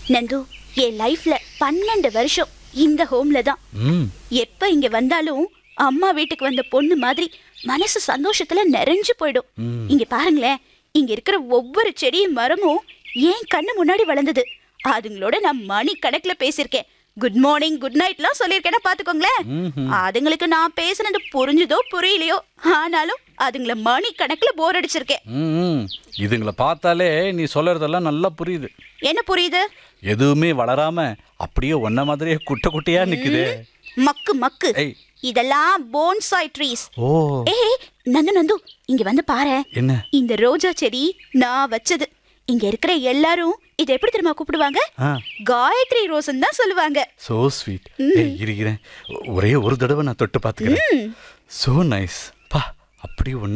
நந்து என் லைஃப்ல பன்னெண்டு வருஷம் இந்த ஹோம்ல தான் ம் எப்ப இங்க வந்தாலும் அம்மா வீட்டுக்கு வந்த பொண்ணு மாதிரி மனசு சந்தோஷத்துல நிறைஞ்சு போயிடும் ம். இங்க பாருங்களேன் இங்க இருக்கிற ஒவ்வொரு செடியும் மரமும் ஏன் கண்ணு முன்னாடி வளர்ந்தது அதுங்களோட நான் மணி கணக்குல பேசியிருக்கேன் குட் மார்னிங் குட் நைட்லாம் சொல்லியிருக்கேன்னா பாத்துக்கோங்களேன் ம்ஹும். அதுங்களுக்கு நான் பேசுனது புரிஞ்சுதோ புரியலையோ ஆனாலும் அதுங்கள மணி கணக்குல போர் அடிச்சிருக்கேன் ம், ம் இதுங்களை பார்த்தாலே நீ சொல்றதெல்லாம் நல்லா புரியுது என்ன புரியுது எதுவுமே வளராம அப்படியே ஒன்ன மாதிரியே குட்டை குட்டையா நிக்குது மக்கு மக்கு ஏய் இதெல்லாம் போன்சாய் ட்ரீஸ் ஓ ஏய் நந்து நந்து இங்க வந்து பாரு என்ன இந்த ரோஜா செடி நான் வச்சது இங்க இருக்கிற எல்லாரும் இதை எப்படி தெரியுமா கூப்பிடுவாங்க ஆ காயத்ரி ரோசன் தான் சொல்லுவாங்க சோ ஸ்வீட் ஏய் இருக்கிறேன் ஒரே ஒரு தடவை நான் தொட்டு பார்த்துக்கிறேன் சோ நைஸ் பா அப்படி ஒன்று